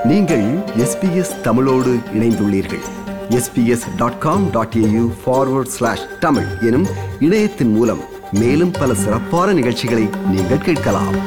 நீங்கள் எஸ்பிஎஸ் தமிழோடு இணைந்துள்ளீர்கள் SBS dot com dot AU forward slash Tamil எனும் இணையத்தின் மூலம் மேலும் பல சிறப்பான நிகழ்ச்சிகளை நீங்கள் கேட்கலாம்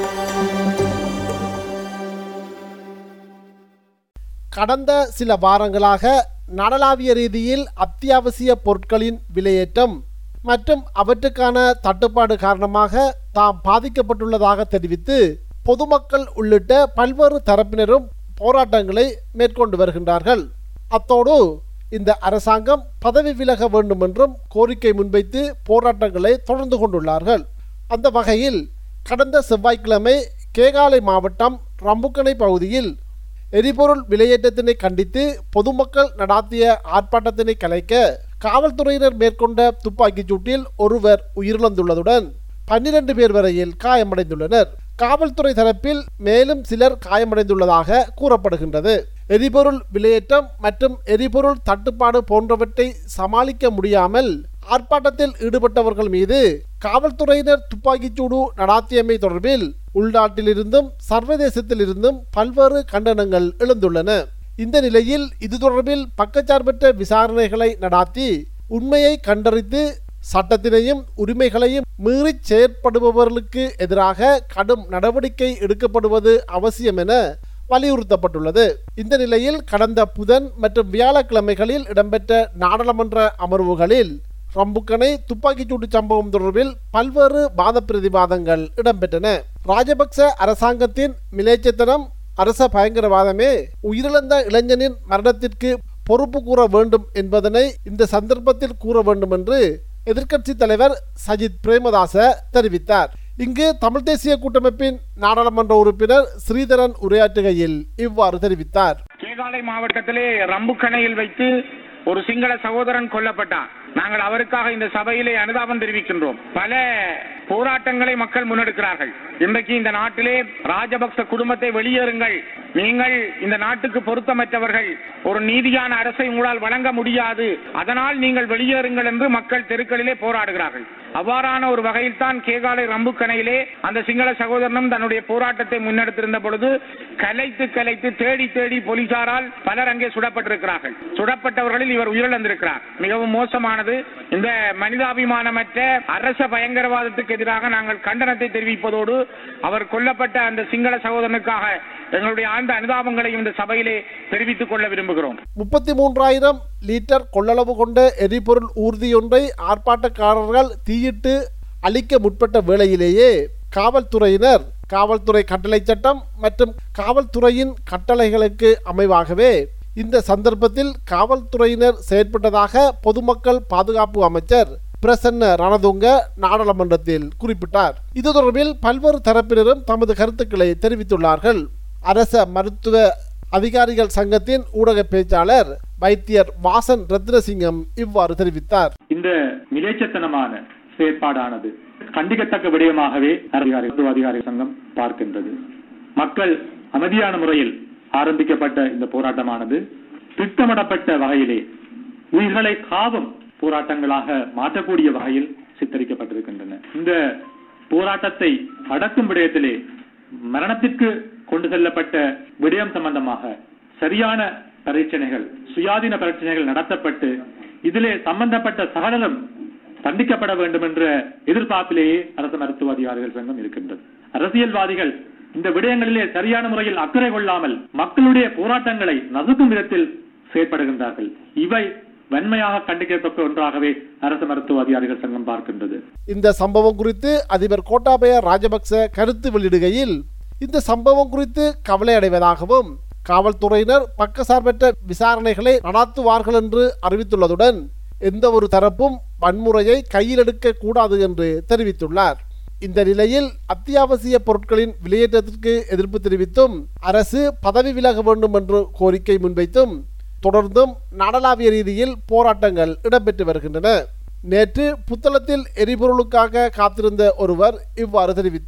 கடந்த சில வாரங்களாக நாடளாவிய ரீதியில் அத்தியாவசிய பொருட்களின் விலையேற்றம் மற்றும் அவற்றுக்கான தட்டுப்பாடு காரணமாக தாம் பாதிக்கப்பட்டுள்ளதாக தெரிவித்து பொதுமக்கள் உள்ளிட்ட பல்வேறு தரப்பினரும் போராட்டங்களை மேற்கொண்டு வருகின்றார்கள் அத்தோடு இந்த அரசாங்கம் பதவி விலக வேண்டும் என்றும் கோரிக்கை முன்வைத்து போராட்டங்களை தொடர்ந்து கொண்டுள்ளார்கள் அந்த வகையில் கடந்த செவ்வாய்க்கிழமை கேகாலை மாவட்டம் ரம்புக்கனை பகுதியில் எரிபொருள் விலையேற்றத்தினை கண்டித்து பொதுமக்கள் நடாத்திய ஆர்ப்பாட்டத்தினை கலைக்க காவல்துறையினர் மேற்கொண்ட துப்பாக்கிச் சூட்டில் ஒருவர் உயிரிழந்துள்ளதுடன் பன்னிரண்டு பேர் வரையில் காயமடைந்துள்ளனர் காவல்துறை தரப்பில் மேலும் சிலர் காயமடைந்துள்ளதாக கூறப்படுகின்றது எரிபொருள் விலையேற்றம் மற்றும் எரிபொருள் தட்டுப்பாடு போன்றவற்றை சமாளிக்க முடியாமல் ஆர்ப்பாட்டத்தில் ஈடுபட்டவர்கள் மீது காவல்துறையினர் துப்பாக்கிச்சூடு நடாத்தியமை தொடர்பில் உள்நாட்டிலிருந்தும் சர்வதேசத்திலிருந்தும் பல்வேறு கண்டனங்கள் எழுந்துள்ளன இந்த நிலையில் இது தொடர்பில் பக்கச்சார்பற்ற விசாரணைகளை நடாத்தி உண்மையை கண்டறிந்து சட்டத்தினையும் உரிமைகளையும் மீறிச் செயற்படுபவர்களுக்கு எதிராக கடும் நடவடிக்கை எடுக்கப்படுவது அவசியம் என வலியுறுத்தப்பட்டுள்ளது இந்த நிலையில் கடந்த புதன் மற்றும் வியாழக்கிழமைகளில் இடம்பெற்ற நாடாளுமன்ற அமர்வுகளில் ரம்புக்கனை துப்பாக்கிச்சூடு சம்பவம் தொடர்பில் பல்வேறு வாத பிரதிவாதங்கள் இடம்பெற்றன ராஜபக்ச அரசாங்கத்தின் மிலேச்சத்தனம் அரச பயங்கரவாதமே உயிரிழந்த இளைஞனின் மரணத்திற்கு பொறுப்பு கூற வேண்டும் என்பதனை இந்த சந்தர்ப்பத்தில் கூற வேண்டும் என்று எதிர்க்கட்சி தலைவர் சஜித் பிரேமதாச தெரிவித்தார் இங்கு தமிழ் தேசிய கூட்டமைப்பின் நாடாளுமன்ற உறுப்பினர் ஸ்ரீதரன் உரையாற்றுகையில் இவ்வாறு தெரிவித்தார் கேகாலை மாவட்டத்திலே ரம்புக்கணையில் வைத்து ஒரு சிங்கள சகோதரன் கொல்லப்பட்டார் நாங்கள் அவருக்காக இந்த சபையிலே அனுதாபம் தெரிவிக்கின்றோம் பல போராட்டங்களை மக்கள் முன்னெடுக்கிறார்கள் இன்றைக்கு இந்த நாட்டிலே ராஜபக்ச குடும்பத்தை வெளியேறுங்கள் நீங்கள் இந்த நாட்டுக்கு பொருத்தமற்றவர்கள் ஒரு நீதியான அரசை உங்களால் வழங்க முடியாது அதனால் நீங்கள் வெளியேறுங்கள் என்று மக்கள் தெருக்களிலே போராடுகிறார்கள் அவ்வாறான ஒரு வகையில் தான் கேகாலை ரம்புக்கணையிலே அந்த சிங்கள சகோதரனும் தன்னுடைய போராட்டத்தை முன்னெடுத்திருந்த பொழுது கலைத்து கலைத்து தேடி தேடி போலீசாரால் பலர் அங்கே சுடப்பட்டிருக்கிறார்கள் சுடப்பட்டவர்களில் இவர் உயிரிழந்திருக்கிறார் மிகவும் மோசமானது இந்த மனிதாபிமானமற்ற அரச பயங்கரவாதத்துக்கு எதிராக நாங்கள் கண்டனத்தை தெரிவிப்பதோடு அவர் கொல்லப்பட்ட அந்த சிங்கள சகோதரனுக்காக எங்களுடைய ஆழ்ந்த அனுதாபங்களையும் இந்த சபையிலே தெரிவித்துக் கொள்ள விரும்புகிறோம் முப்பத்தி மூன்றாயிரம் லிட்டர் கொள்ளளவு கொண்ட எரிபொருள் ஊர்தியொன்றை ஆர்ப்பாட்டக்காரர்கள் தீயிட்டு அழிக்க முற்பட்ட வேளையிலேயே காவல்துறையினர் காவல்துறை கட்டளை சட்டம் மற்றும் காவல்துறையின் கட்டளைகளுக்கு அமைவாகவே இந்த சந்தர்ப்பத்தில் காவல்துறையினர் செயற்பட்டதாக பொதுமக்கள் பாதுகாப்பு அமைச்சர் பிரசன்ன ரணதுங்க நாடாளுமன்றத்தில் குறிப்பிட்டார் இது தொடர்பில் பல்வேறு தரப்பினரும் தமது கருத்துக்களை தெரிவித்துள்ளார்கள் அரச மருத்துவ அதிகாரிகள் சங்கத்தின் ஊடக பேச்சாளர் வைத்தியர் வாசன் ரத்னசிங்கம் இவ்வாறு தெரிவித்தார் இந்த மிலேச்சத்தனமான செயற்பாடானது கண்டிக்கத்தக்க விடயமாகவே அதிகாரி மருத்துவ அதிகாரி சங்கம் பார்க்கின்றது மக்கள் அமைதியான முறையில் ஆரம்பிக்கப்பட்ட இந்த போராட்டமானது திட்டமிடப்பட்ட வகையிலே உயிர்களை காவும் போராட்டங்களாக மாற்றக்கூடிய வகையில் சித்தரிக்கப்பட்டிருக்கின்றன இந்த போராட்டத்தை அடக்கும் விடயத்திலே மரணத்திற்கு கொண்டு செல்லப்பட்ட விடயம் சம்பந்தமாக சரியான பரீட்சணைகள் சுயாதீன பரீட்சணைகள் நடத்தப்பட்டு இதிலே சம்பந்தப்பட்ட சகலரும் தண்டிக்கப்பட வேண்டும் என்ற எதிர்பார்ப்பிலேயே அரசு மருத்துவ அதிகாரிகள் சங்கம் இருக்கின்றது அரசியல்வாதிகள் இந்த விடயங்களிலே சரியான முறையில் அக்கறை கொள்ளாமல் மக்களுடைய போராட்டங்களை நசுக்கும் விதத்தில் செயற்படுகின்றார்கள் இவை வன்மையாக கண்டிக்கத்தக்க ஒன்றாகவே அரசு மருத்துவ அதிகாரிகள் சங்கம் பார்க்கின்றது இந்த சம்பவம் குறித்து அதிபர் கோட்டாபய ராஜபக்ச கருத்து வெளியிடுகையில் இந்த சம்பவம் குறித்து கவலை அடைவதாகவும் காவல்துறையினர் பக்கசார்பற்ற விசாரணைகளை நடாத்துவார்கள் என்று அறிவித்துள்ளதுடன் எந்த ஒரு தரப்பும் வன்முறையை கையில் எடுக்க கூடாது என்று தெரிவித்துள்ளார் இந்த நிலையில் அத்தியாவசிய பொருட்களின் விலையேற்றத்திற்கு எதிர்ப்பு தெரிவித்தும் அரசு பதவி விலக வேண்டும் என்று கோரிக்கை முன்வைத்தும் தொடர்ந்தும் நாடளாவிய ரீதியில் போராட்டங்கள் இடம்பெற்று வருகின்றன நேற்று புத்தளத்தில் எரிபொருளுக்காக காத்திருந்த ஒருவர் இவ்வாறு தெரிவித்தார்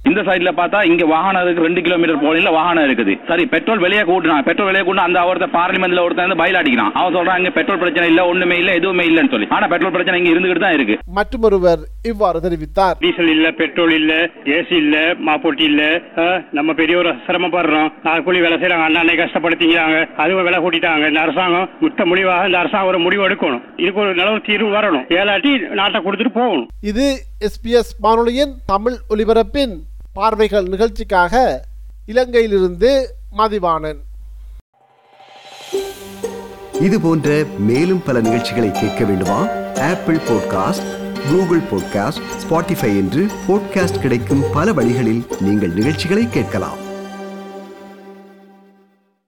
இந்த சைடுல பார்த்தா இங்க வாகனம் இருக்கு ரெண்டு கிலோமீட்டர் போலில வாகனம் இருக்குது சரி பெட்ரோல் வெளியே கூட்டினா பெட்ரோல் வெளியே கூட்டினா அந்த ஒருத்தர் பார்லிமெண்ட்ல ஒருத்தன் வந்து பயில் அடிக்கிறான் அவன் சொல்றான் இங்க பெட்ரோல் பிரச்சனை இல்ல ஒண்ணுமே இல்ல எதுவுமே இல்லன்னு சொல்லி ஆனா பெட்ரோல் பிரச்சனை இங்க இருந்துகிட்டு தான் இருக்கு மற்றொருவர் இவ்வாறு தெரிவித்தார் டீசல் இல்ல பெட்ரோல் இல்ல ஏசி இல்ல மாப்பொட்டி இல்ல அஹ், நம்ம பெரியவர் சிரமப்படுறோம் நாலு கூலி வேலை செய்யறாங்க அண்ணனை கஷ்டப்படுத்திக்கிறாங்க அதுவும் விலை கூட்டிட்டாங்க இந்த அரசாங்கம் முத்த முடிவாக இந்த அரசாங்கம் ஒரு முடிவு எடுக்கணும் இதுக்கு ஒரு நல்ல ஒரு தீர்வு வரணும் ஏலாட்டி நாட்டை கொடுத்துட்டு போகணும் இது எஸ்பிஎஸ் வானொலியின் தமிழ் ஒலிபரப்பின் பார்வைகள் நிகழ்ச்சிக்காக இலங்கையிலிருந்து மதிவாணன் இது போன்ற மேலும் பல நிகழ்ச்சிகளை கேட்க வேண்டுமா Apple podcast Google podcast Spotify என்று பாட்காஸ்ட் கிடைக்கும் பல வழிகளில் நீங்கள் நிகழ்ச்சிகளை கேட்கலாம்